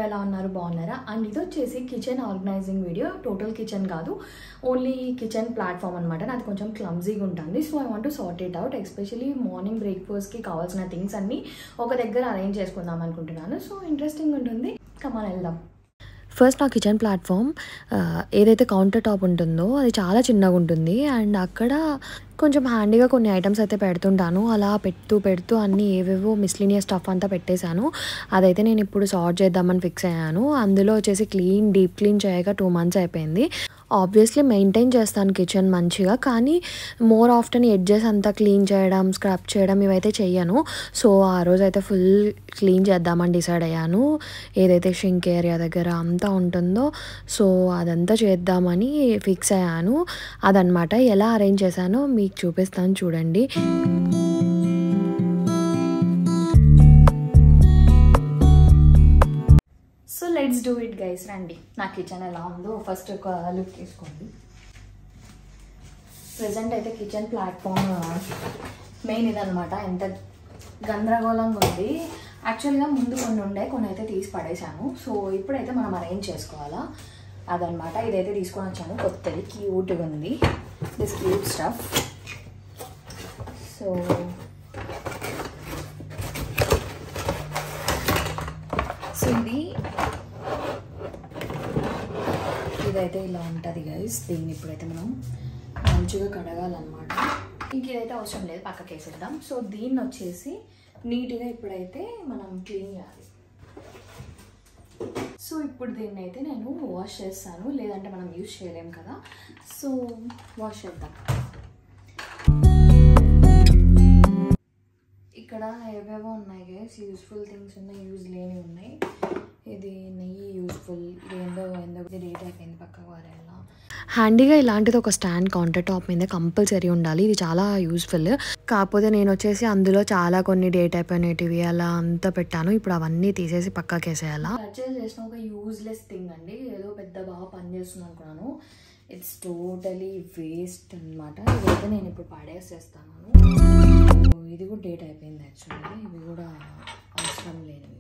ఎలా ఉన్నారు బాగున్నారా అండ్ ఇది వచ్చేసి kitchen organizing video total kitchen కాదు ఓన్లీ కిచెన్ ప్లాట్ఫామ్ అనమాట నాది కొంచెం క్లమ్జీగా ఉంటుంది so I want to sort it out especially morning బ్రేక్ఫాస్ట్కి కావాల్సిన థింగ్స్ అన్నీ ఒక దగ్గర అరేంజ్ చేసుకుందాం అనుకుంటున్నాను సో ఇంట్రెస్టింగ్ ఉంటుంది కమాన్ వెళ్దాం ఫస్ట్ నా కిచెన్ ప్లాట్ఫామ్ ఆ, ఏదైతే కౌంటర్ టాప్ ఉంటుందో అది చాలా చిన్నగా ఉంటుంది అండ్ అక్కడ కొంచెం హ్యాండీగా కొన్ని ఐటమ్స్ అయితే పెడుతుంటాను అలా పెడుతూ పెడుతూ అన్నీ ఏవేవో మిస్లీనియస్ స్టఫ్ అంతా పెట్టేశాను అదైతే నేను ఇప్పుడు సార్ట్ చేద్దామని ఫిక్స్ అయ్యాను అందులో వచ్చేసి క్లీన్ డీప్ క్లీన్ చేయక టూ మంత్స్ అయిపోయింది ఆబ్వియస్లీ మెయింటైన్ చేస్తాను కిచెన్ మంచిగా కానీ మోర్ ఆఫ్టెన్ ఎడ్జెస్ అంతా క్లీన్ చేయడం స్క్రబ్ చేయడం ఇవైతే చెయ్యను సో ఆ రోజు అయితే ఫుల్ క్లీన్ చేద్దామని డిసైడ్ అయ్యాను ఏదైతే షింక్ ఏరియా దగ్గర అంతా ఉంటుందో సో అదంతా చేద్దామని ఫిక్స్ అయ్యాను అదనమాట ఎలా అరేంజ్ చేశానో మీకు చూపిస్తాను చూడండి so let's do it guys రండి నా కిచెన్ ఎలా ఉందో ఫస్ట్ ఒక లుక్ తీసుకోండి ప్రజెంట్ అయితే కిచెన్ ప్లాట్ఫామ్ మెయిన్ ఇదనమాట ఎంత గందరగోళంగా ఉంది యాక్చువల్గా ముందు కొన్ని ఉండే కొన్ని అయితే తీసి పడేశాను సో ఇప్పుడైతే మనం అరేంజ్ చేసుకోవాలా అదనమాట ఇదైతే తీసుకొని వచ్చాను కొత్తది క్యూట్గా ఉంది this cute stuff so so ఇది ఇదైతే ఇలా ఉంటుంది గైస్ దీన్ని ఇప్పుడైతే మనం మంచిగా కడగాలన్నమాట ఇంక ఇదైతే అవసరం లేదు పక్కకి వేసేద్దాం సో దీన్ని వచ్చేసి నీట్గా ఇప్పుడైతే మనం క్లీన్ చేయాలి సో ఇప్పుడు దీన్ని అయితే నేను వాష్ చేస్తాను లేదంటే మనం యూజ్ చేయలేం కదా సో వాష్ చేద్దాం ఇక్కడ ఏవేవో ఉన్నాయి గైస్ యూస్ఫుల్ థింగ్స్ ఉన్నాయి యూజ్ లేని ఉన్నాయి ఇది నెయ్యి యూస్ఫుల్ ఏందో ఏందో ఇది డేట్ అయిపోయింది పక్కకు వారేలా హ్యాండీగా ఇలాంటిది ఒక స్టాండ్ కౌంటర్ టాప్ మీద కంపల్సరీ ఉండాలి ఇది చాలా యూస్ఫుల్ కాకపోతే నేను వచ్చేసి అందులో చాలా కొన్ని డేట్ అయిపోయినవి అలా అంతా పెట్టాను ఇప్పుడు అవన్నీ తీసేసి పక్కకి వేసేయాలా పర్చేస్ చేసిన ఒక యూజ్లెస్ థింగ్ అండి ఏదో పెద్ద బాగా పనిచేస్తుంది అనుకున్నాను ఇట్స్ టోటలీ వేస్ట్ అనమాట ఇదైతే నేను ఇప్పుడు పడేసేస్తాను ఇది కూడా డేట్ అయిపోయింది యాక్చువల్లీ ఇవి కూడా అవసరం లేనివి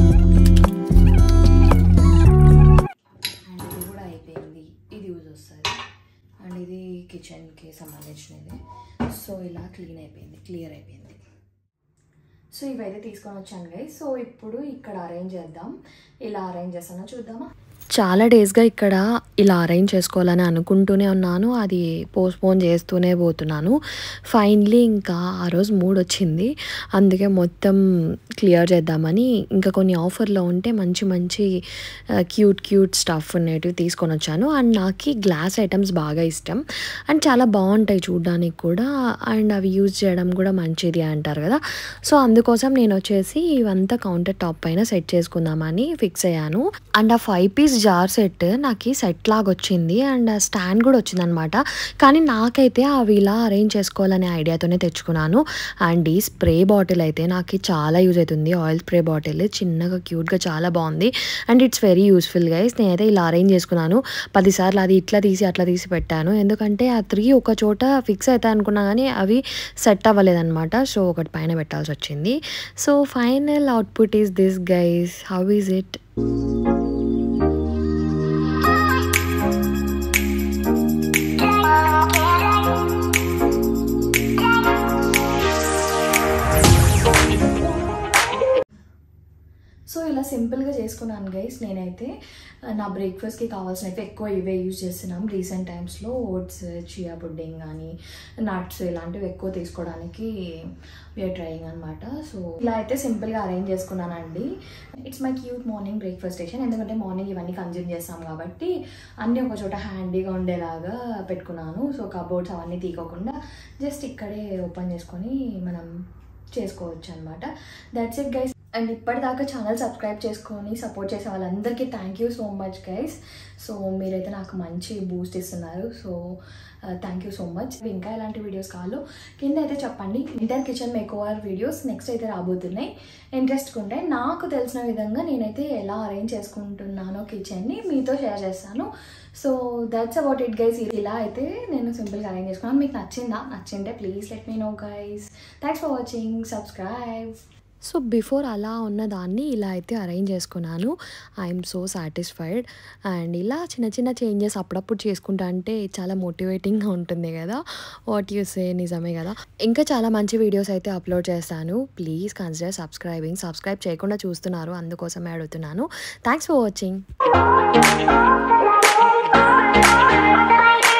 అండ్ ఇది కూడా అయిపోయింది ఇది యూజ్ వస్తుంది అండ్ ఇది కిచెన్కి సంబంధించినది సో ఇలా క్లీన్ అయిపోయింది క్లియర్ అయిపోయింది సో ఇవైతే తీసుకొని వచ్చాను గై సో ఇప్పుడు ఇక్కడ అరేంజ్ చేద్దాం ఇలా అరేంజ్ చేస్తానో చూద్దామా చాలా డేస్గా ఇక్కడ ఇలా అరేంజ్ చేసుకోవాలని అనుకుంటూనే ఉన్నాను అది పోస్ట్పోన్ చేస్తూనే పోతున్నాను ఫైనలీ ఇంకా ఆ రోజు మూడ్ వచ్చింది అందుకే మొత్తం క్లియర్ చేద్దామని ఇంకా కొన్ని ఆఫర్లో ఉంటే మంచి మంచి క్యూట్ క్యూట్ స్టఫ్ ఉన్నటివి తీసుకొని వచ్చాను అండ్ నాకు గ్లాస్ ఐటమ్స్ బాగా ఇష్టం అండ్ చాలా బాగుంటాయి చూడడానికి కూడా అండ్ అవి యూజ్ చేయడం కూడా మంచిది అంటారు కదా సో అందుకోసం నేను వచ్చేసి ఇవంతా కౌంటర్ టాప్ పైన సెట్ చేసుకుందామని ఫిక్స్ అయ్యాను అండ్ ఆ ఫైవ్ పీస్ జార్ సెట్ నాకు సెట్ లాగా వచ్చింది అండ్ ఆ స్టాండ్ కూడా వచ్చిందనమాట కానీ నాకైతే అవి ఇలా అరేంజ్ చేసుకోవాలనే ఐడియాతోనే తెచ్చుకున్నాను అండ్ ఈ స్ప్రే బాటిల్ అయితే నాకు చాలా యూజ్ అవుతుంది ఆయిల్ స్ప్రే బాటిల్ చిన్నగా క్యూట్గా చాలా బాగుంది and it's very useful guys నేనైతే ఇలా అరేంజ్ చేసుకున్నాను పదిసార్లు అది ఇట్లా తీసి అట్లా తీసి పెట్టాను ఎందుకంటే ఆ త్రీ ఒక చోట ఫిక్స్ అవుతాయి అనుకున్నా కానీ అవి సెట్ అవ్వలేదన్నమాట సో ఒకటి పైన పెట్టాల్సి వచ్చింది so final output is this guys how is it so ఇలా సింపుల్గా చేసుకున్నాను గైస్ నేనైతే ఆ, నా బ్రేక్ఫాస్ట్కి కావాల్సినవి ఎక్కువ ఇవే యూజ్ చేస్తున్నాం రీసెంట్ టైమ్స్లో ఓట్స్ చియా పుడ్డింగ్ కానీ నట్స్ ఇలాంటివి ఎక్కువ తీసుకోవడానికి వీఆర్ ట్రయింగ్ అనమాట సో ఇలా అయితే సింపుల్గా అరేంజ్ చేసుకున్నానండి it's my cute morning breakfast station ఎందుకంటే మార్నింగ్ ఇవన్నీ కన్జ్యూమ్ చేస్తాం కాబట్టి అన్నీ ఒక చోట హ్యాండీగా ఉండేలాగా పెట్టుకున్నాను సో కబోర్డ్స్ అవన్నీ తీకోకుండా జస్ట్ ఇక్కడే ఓపెన్ చేసుకొని మనం చేసుకోవచ్చు అనమాట దట్స్ ఇట్ గైస్ అండ్ ఇప్పటిదాకా ఛానల్ సబ్స్క్రైబ్ చేసుకొని సపోర్ట్ చేసే వాళ్ళందరికీ thank you so much guys so మీరైతే నాకు మంచి బూస్ట్ ఇస్తున్నారు so thank you so much ఇంకా ఎలాంటి వీడియోస్ కావాలో కింద అయితే చెప్పండి inter kitchen makeover videos next అయితే రాబోతున్నాయి ఇంట్రెస్ట్ ఉంటే నాకు తెలిసిన విధంగా నేనైతే ఎలా అరేంజ్ చేసుకుంటున్నానో కిచెన్ని మీతో షేర్ చేస్తాను so that's about it guys ఇలా అయితే నేను సింపుల్గా అరేంజ్ చేసుకున్నాను మీకు నచ్చిందా నచ్చింటే please let me know guys thanks for watching subscribe so before అలా ఉన్న దాన్ని ఇలా అయితే అరేంజ్ చేసుకున్నాను ఐఎమ్ సో సాటిస్ఫైడ్ అండ్ ఇలా చిన్న చిన్న చేంజెస్ అప్పుడప్పుడు చేసుకుంటా అంటే చాలా మోటివేటింగ్గా ఉంటుంది కదా వాట్ యూ సే నిజమే కదా ఇంకా చాలా మంచి వీడియోస్ అయితే అప్లోడ్ చేస్తాను ప్లీజ్ కన్సిడర్ సబ్స్క్రైబింగ్ సబ్స్క్రైబ్ చేయకుండా చూస్తున్నారు అందుకోసమే అడుగుతున్నాను థ్యాంక్స్ ఫర్ వాచింగ్